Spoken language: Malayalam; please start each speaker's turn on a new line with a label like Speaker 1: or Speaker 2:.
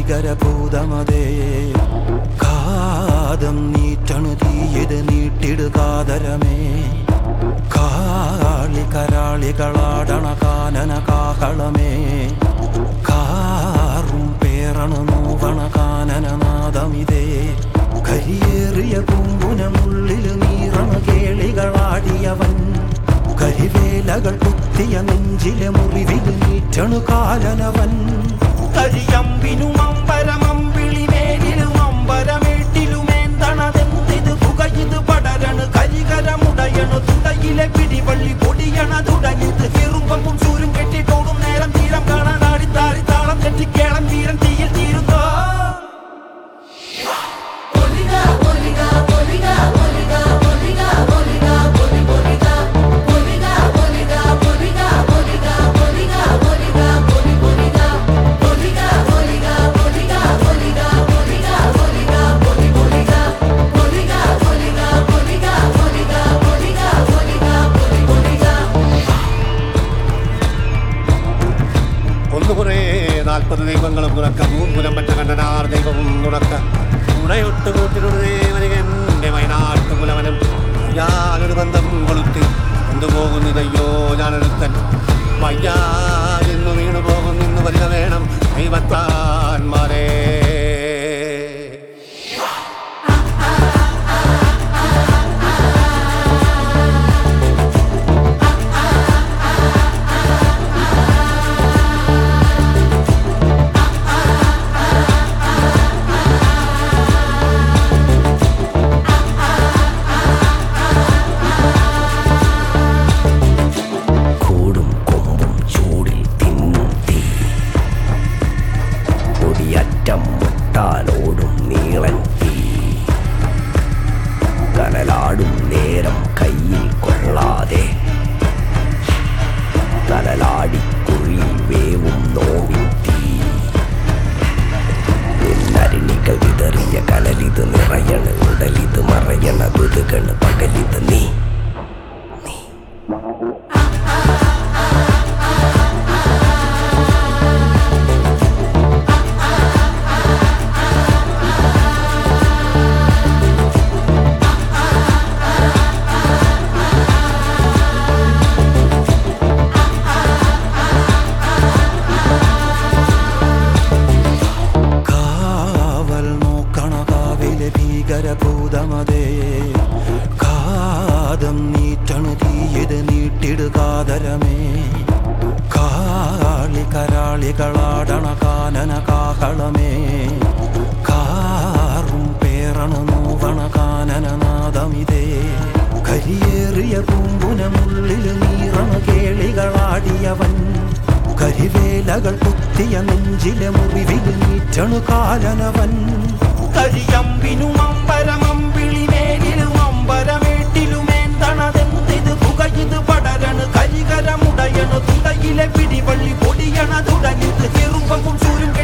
Speaker 1: ഭീകരഭൂതമതേ കാതം നീറ്റണു തീയത് നീട്ടിടുകാതരമേ കാളി കരാളികളാടണ കാനന കാഹളമേ കാറും പേറണു നോവണ കാനനനാദമിതേ കരിയേറിയ പൂമ്പുനമുള്ളിൽ നീറണ കേളികളാടിയവൻ കരിവേലകൾ കുത്തിയ നെഞ്ചിലെ മുറിവിൽ നീറ്റണു കാലനവൻ കരിയമ്പിനും അമ്പരമമ്പിളിമേലിലും അമ്പരമേട്ടിലുമേന്തണതെന്തിത് പുകയിത് പടരണു കരികരമുടയണു തുടയിലെ പിടിവള്ളി പൊടിയണ തുടങ്ങിത് എറുമ്പും സൂരും കെട്ടിട്ടോടും നേരം തീരം കാണാൻ ആടി താടി താളം തെറ്റിക്കേളം തീരം തീയിൽ തീരുന്നോ
Speaker 2: Boliga, boliga, boliga, boliga, boliga, boliga, boli, boliga. Boliga, boliga, boliga, boliga, boliga, boliga, boli, boliga. Boliga, boliga, boliga, boliga, boliga, boliga, boli, boliga. Boliga, boliga, boliga, boliga, boliga, boliga, boli, boliga.
Speaker 3: ഒന്ന് കുറേ നാൽപ്പത് ദൈവങ്ങളും തുറക്ക മൂന്നുലം പറ്റ കണ്ടനാർ ദൈവവും തുറക്ക ഉടയൊട്ട് കൂട്ടിനൊരു ദേവനികന്റെ വയനാട്ടു മുലവനും ഞാനൊരു ബന്ധം കൊളുത്തി കൊണ്ടുപോകുന്നതയ്യോ ഞാനൊരുത്തൻ വയ്യാതെന്നു വീണു പോകുന്നു വരിക വേണം ദൈവത്താന്മാരേ
Speaker 4: കൂടും കൊമ്പും ചൂടിൽ തിന്നും തീ കൊടിയറ്റം മുട്ടാലോടും നീളൻ തീ കനലാടും നേരം കയ്യിൽ കൊള്ളാതെ കനലാടിക്കുഴിയിൽ വേവും നോവിൻ തീ നിന്നരിണികൾ വിതറിയ കനലിത് നിറയണ് ഉടലിത് മറയണ ദുരുകണ് പകലിത് നീ നീ
Speaker 1: കാവൽ നോക്കണ കാവിലെ ഭീകരഭൂതമതേ കാതം നീറ്റണു തീയത് നീട്ടിടുകാതരമേ കാളി കരാളികളാടണ കാനന കാഹളമേ കാറും പേറണു നോവണ കാനനനാദമിതേ കരിയേറിയ പൂമ്പുനമുള്ളിൽ നീറണ കേളികളാടിയവൻ കരിവേലകൾ കുത്തിയ നെഞ്ചിലെ മുറിവിൽ നീറ്റണു കാലനവൻ കരിയമ്പിനും അമ്പരമമ്പിളിമേലിലും അമ്പരമേട്ടിലുമേന്തണതെന്തിത് പുകയിത് പടരണു കരികരമുടയണു തുടയിലെ പിടിവള്ളി പൊടിയണ തുടങ്ങിത് എറുമ്പും സൂരും